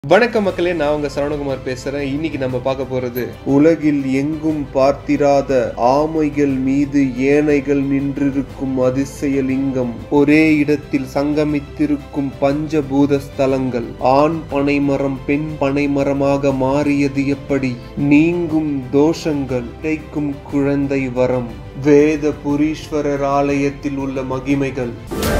வணக்கம் மக்களே நான் உங்க சரவணகுமார் பேசுறேன் இன்னைக்கு நம்ம பார்க்க போறது உலகில் எங்கும் பார்த்திராத ஆமைகள் மீது ஏனைகள் நின்றிருக்கும் அதிசய லிங்கம் ஒரே இடத்தில் சங்கமித்திருக்கும் பஞ்சபூத ஸ்தலங்கள் ஆண் பனைமரம் பெண் பனைமரமாக மாறியது எப்படி நீங்கும் தோஷங்கள் கிடைக்கும் குழந்தை வரம் வேத புரீஸ்வரர் ஆலயத்தில் உள்ள மகிமைகள்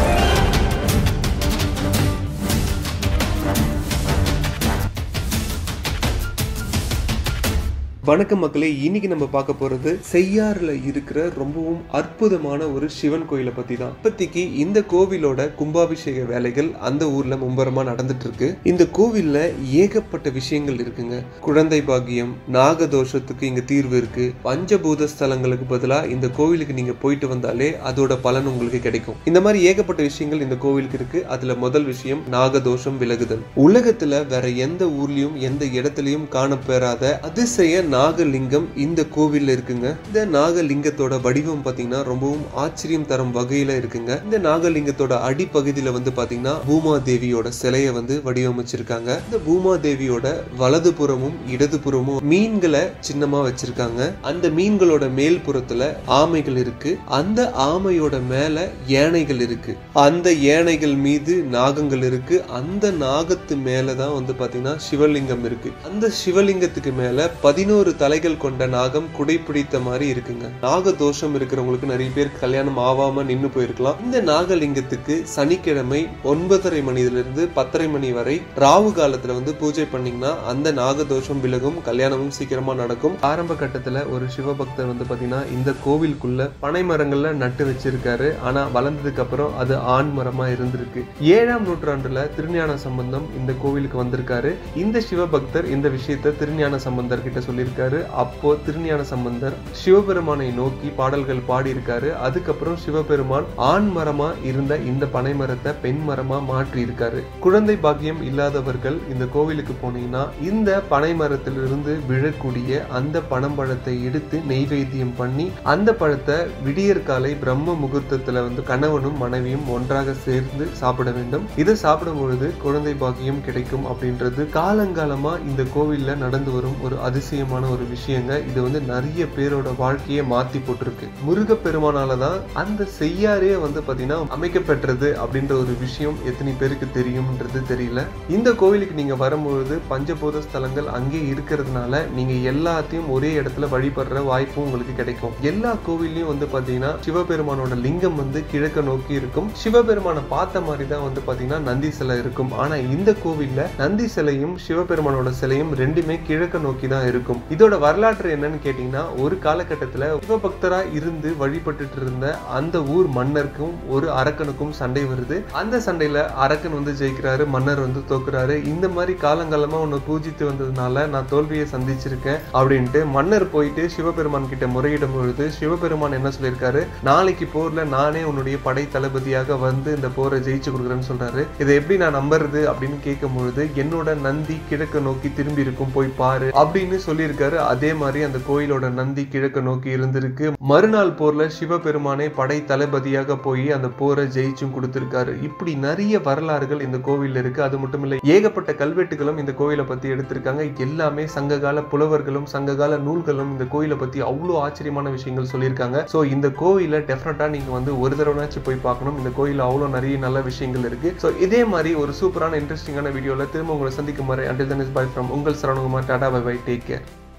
வணக்கம் மக்களே இன்னைக்கு நம்ம பார்க்க போறது செய்யாறுல இருக்கிற ரொம்பவும் அற்புதமான ஒரு சிவன் கோயிலை பத்தி தான் இப்போதைக்கு இந்த கோவிலோட கும்பாபிஷேக வேலைகள் அந்த ஊர்ல மும்பரமா நடந்துட்டு இருக்கு இந்த கோவில்ல ஏகப்பட்ட விஷயங்கள் இருக்குங்க குழந்தை பாக்கியம் நாகதோஷத்துக்கு இங்க தீர்வு இருக்கு பஞ்சபூத ஸ்தலங்களுக்கு பதிலா இந்த கோவிலுக்கு நீங்க போயிட்டு வந்தாலே அதோட பலன் உங்களுக்கு கிடைக்கும் இந்த மாதிரி ஏகப்பட்ட விஷயங்கள் இந்த கோவிலுக்கு இருக்கு அதுல முதல் விஷயம் நாகதோஷம் விலகுதல் உலகத்துல வேற எந்த ஊர்லயும் எந்த இடத்துலயும் காணப்பெறாத அதிசய நாகலிங்கம் இந்த கோவில்ல இருக்குங்க இந்த நாகலிங்கத்தோட வடிவம் பாத்தீங்கன்னா ரொம்பவும் ஆச்சரியம் தரும் வகையில இருக்குங்க இந்த நாகலிங்கத்தோட அடிப்பகுதியில வந்து பாத்தீங்கன்னா பூமா தேவியோட சிலையை வந்து வடிவமைச்சிருக்காங்க இந்த பூமா தேவியோட வலது புறமும் இடது புறமும் மீன்களை சின்னமா வச்சிருக்காங்க அந்த மீன்களோட மேல் புறத்துல ஆமைகள் இருக்கு அந்த ஆமையோட மேல யானைகள் இருக்கு அந்த யானைகள் மீது நாகங்கள் இருக்கு அந்த நாகத்து மேலதான் வந்து பாத்தீங்கன்னா சிவலிங்கம் இருக்கு அந்த சிவலிங்கத்துக்கு மேல பதினோரு தலைகள் கொண்ட நாகம் குடைப்பிடித்த மாதிரி இருக்குங்க நாக தோஷம் இருக்கிறவங்களுக்கு நிறைய பேர் கல்யாணம் ஆவாம நின்னு போயிருக்கலாம் இந்த நாகலிங்கத்துக்கு சனிக்கிழமை ஒன்பதரை மணியிலிருந்து பத்தரை மணி வரை ராவு காலத்துல வந்து பூஜை பண்ணீங்கன்னா அந்த நாகதோஷம் விலகும் கல்யாணமும் சீக்கிரமா நடக்கும் ஆரம்ப கட்டத்துல ஒரு சிவபக்தர் வந்து பாத்தீங்கன்னா இந்த கோவிலுக்குள்ள பனை மரங்கள்ல நட்டு வச்சிருக்காரு ஆனா வளர்ந்ததுக்கு அப்புறம் அது ஆண் மரமா இருந்திருக்கு ஏழாம் நூற்றாண்டுல திருஞான சம்பந்தம் இந்த கோவிலுக்கு வந்திருக்காரு இந்த சிவபக்தர் இந்த விஷயத்த திருஞான சம்பந்தர் கிட்ட சொல்லியிருக்காரு அப்போ திருஞான சம்பந்தர் சிவபெருமானை நோக்கி பாடல்கள் பாடியிருக்காரு அதுக்கப்புறம் சிவபெருமான் ஆண் மரமா இருந்த இந்த பனை மரத்தை பெண் மரமா மாற்றி இருக்காரு குழந்தை பாக்கியம் இல்லாதவர்கள் இந்த கோவிலுக்கு போனீங்கன்னா இந்த பனை மரத்திலிருந்து விழக்கூடிய அந்த பனம்பழத்தை எடுத்து நெய்வேத்தியம் பண்ணி அந்த பழத்தை விடியற் காலை பிரம்ம முகூர்த்தத்துல வந்து கணவனும் மனைவியும் ஒன்றாக சேர்ந்து சாப்பிட வேண்டும் இதை சாப்பிடும் பொழுது குழந்ை பாக்கியம் கிடைக்கும் அப்படின்றது காலங்காலமா இந்த கோவில்ல நடந்து வரும் ஒரு அதிசயமான ஒரு விஷயங்க இது வந்து நிறைய பேரோட வாழ்க்கையை மாத்தி போட்டிருக்கு முருகப்பெருமானால தான் அந்த செய்யாரே வந்து பாத்தீங்கன்னா அமைக்கப்பெற்றது அப்படின்ற ஒரு விஷயம் எத்தனை பேருக்கு தெரியும்ன்றது தெரியல இந்த கோவிலுக்கு நீங்க வரும்பொழுது பஞ்சபூத ஸ்தலங்கள் அங்கே இருக்கிறதுனால நீங்க எல்லாத்தையும் ஒரே இடத்துல வழிபடுற வாய்ப்பும் உங்களுக்கு கிடைக்கும் எல்லா கோவில்லையும் வந்து பாத்தீங்கன்னா சிவபெருமானோட லிங்கம் வந்து கிழக்க நோக்கி இருக்கும் சிவபெருமானை பார்த்த மாதிரி தான் வந்து பாத்தீங்கன்னா நந்தி சிலை இருக்கும் ஆனா இந்த கோவில்ல நந்தி சிலையும் சிவபெருமானோட சிலையும் ரெண்டுமே கிழக்க நோக்கி தான் இருக்கும் இதோட வரலாற்று என்னன்னு கேட்டீங்கன்னா ஒரு காலகட்டத்துல சிவபக்தரா இருந்து வழிபட்டுட்டு இருந்த அந்த ஊர் மன்னருக்கும் ஒரு அரக்கனுக்கும் சண்டை வருது அந்த சண்டையில அரக்கன் வந்து ஜெயிக்கிறாரு மன்னர் வந்து தோக்குறாரு இந்த மாதிரி காலங்காலமா உன்னை பூஜித்து வந்ததுனால நான் தோல்வியை சந்திச்சிருக்கேன் அப்படின்ட்டு மன்னர் போயிட்டு சிவபெருமான் கிட்ட முறையிடும் பொழுது சிவபெருமான் என்ன சொல்லியிருக்காரு நாளைக்கு போர்ல நானே உன்னுடைய படை தளபதியாக வந்து இந்த போரை ஜெயிச்சு கொடுக்குறேன்னு சொல்றாரு இதை எப்படி நான் நம்புறது அப்படின்னு கேட்கும் பொழுது என்னோட நந்தி கிழக்கு நோக்கி திரும்பி இருக்கும் போய் பாரு அப்படின்னு சொல்லியிருக்காரு அதே மாதிரி அந்த கோயிலோட நந்தி கிழக்கு நோக்கி இருந்திருக்கு மறுநாள் போர்ல சிவபெருமானே படை தளபதியாக போய் அந்த போரை ஜெயிச்சும் கொடுத்திருக்காரு இப்படி நிறைய வரலாறுகள் இந்த கோவில்ல இருக்கு அது மட்டும் இல்ல ஏகப்பட்ட கல்வெட்டுகளும் இந்த கோயிலை பத்தி எடுத்திருக்காங்க எல்லாமே சங்ககால புலவர்களும் சங்ககால நூல்களும் இந்த கோயிலை பத்தி அவ்வளோ ஆச்சரியமான விஷயங்கள் சொல்லியிருக்காங்க ஸோ இந்த கோயிலை டெஃபினட்டா நீங்க வந்து ஒரு தடவைனாச்சும் போய் பார்க்கணும் இந்த கோயில அவ்வளோ நிறைய நல்ல விஷயங்கள் இருக்கு ஸோ இதே மாதிரி ஒரு சூப்பரான இன்ட்ரெஸ்டிங்கான வீடியோல திரும்ப உங்களை சந்திக்கும் வரை until then this bye from உங்கள் Saravanakumar tata bye bye take care